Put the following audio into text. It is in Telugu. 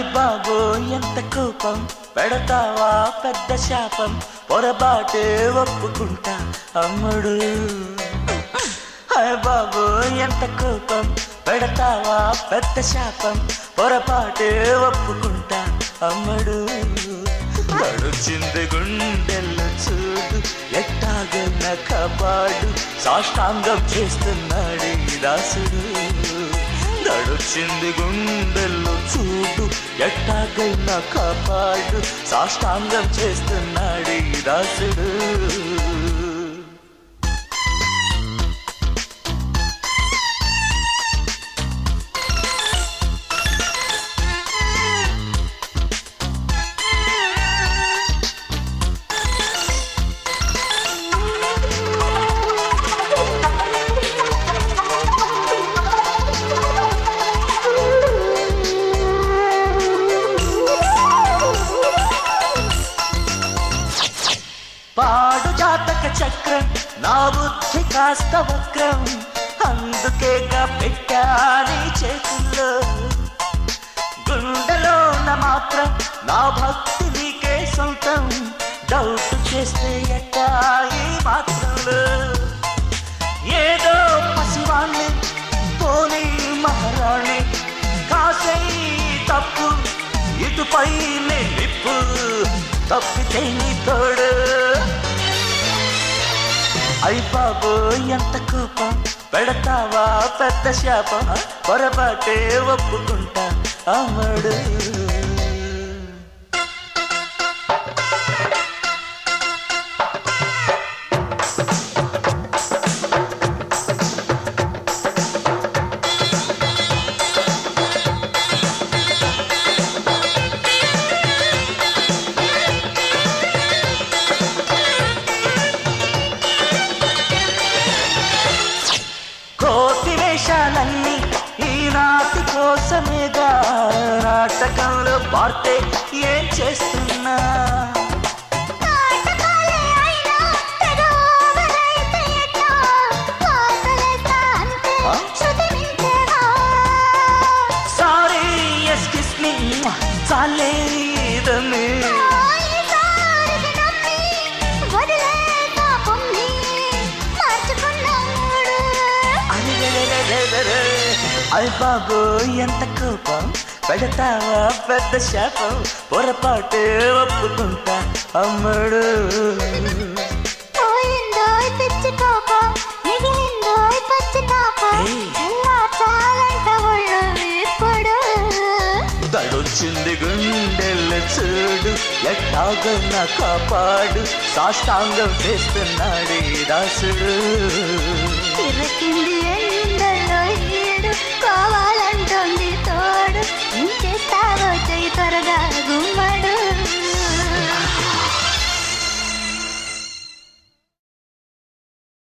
బాబో ఎంత కోపం పెడతావా పెద్ద శాపం పొరపాటే ఒప్పుకుంటా అమ్ముడు హాయ్ బాబు ఎంత కోపం పెడతావా పెద్ద శాపం పొరపాటే ఒప్పుకుంటా అమ్మడు నడుచింది గుండెల్లో చూడు ఎట్టాగన్న కబాడు సాష్టాంగం చేస్తున్నాడు ఈ దాసుడు నడుచింది గుండెల్లో చూడు ఎట్టాగైనా కాపాడు సాష్టాంగం చేస్తున్నాడు ఈ దాసుడు పాడు జాతక చక్రం నా బుద్ధి కాస్త వక్రం అందుకేగా పెట్టాని చేతుల్లో గుండెలోన మాత్రం నా భక్తి నీకే సొంతం డౌట్ చేస్తే ఎట్టా ఈ మాత్రంలో ఏదో పసివాణ్ణి పోనీ మహారాణి కాసై తప్పు ఇటుపై నిప్పు తప్పితే నీ తోడు అయ్య బాబు ఎంత కోపం పెడతావా పెద్ద శాపం పొరపాటే ఒప్పుకుంటా అమ్మడు కోటి వేషాలన్నీ ఈనాటి కోసమేగా నాటకంలో పార్తే ఏం చేస్తున్నా నాటకాలే అయినా తెగ ఓవరైతే ఎట్టా? ఆకలేస్తా అంతే ఆ? శృతి మించేవా? సారీ ఎస్కిస్ మీ చాలేదని ఈసారికి నమ్మి వదిలేసా పొమ్మి. మార్చుకున్నాడు. అయ్య బాబు ఎంత కోపం పెడతావా పెద్ద శాపం పొరపాటే ఒప్పుకుంటా అమ్మడు పోయిందోయ్ పిచ్చి కోపం, మిగిలిందోయ్ పచ్చి తాపం. ఏయ్. చల్లార్చాలంట ఒళ్ళు ఇప్పుడు. దడొచ్చింది గుండెల చూడు ఎట్టాగన్న కాపాడు సాష్టాంగం చేస్తున్నాడు ఈ దాసుడు చిరకింది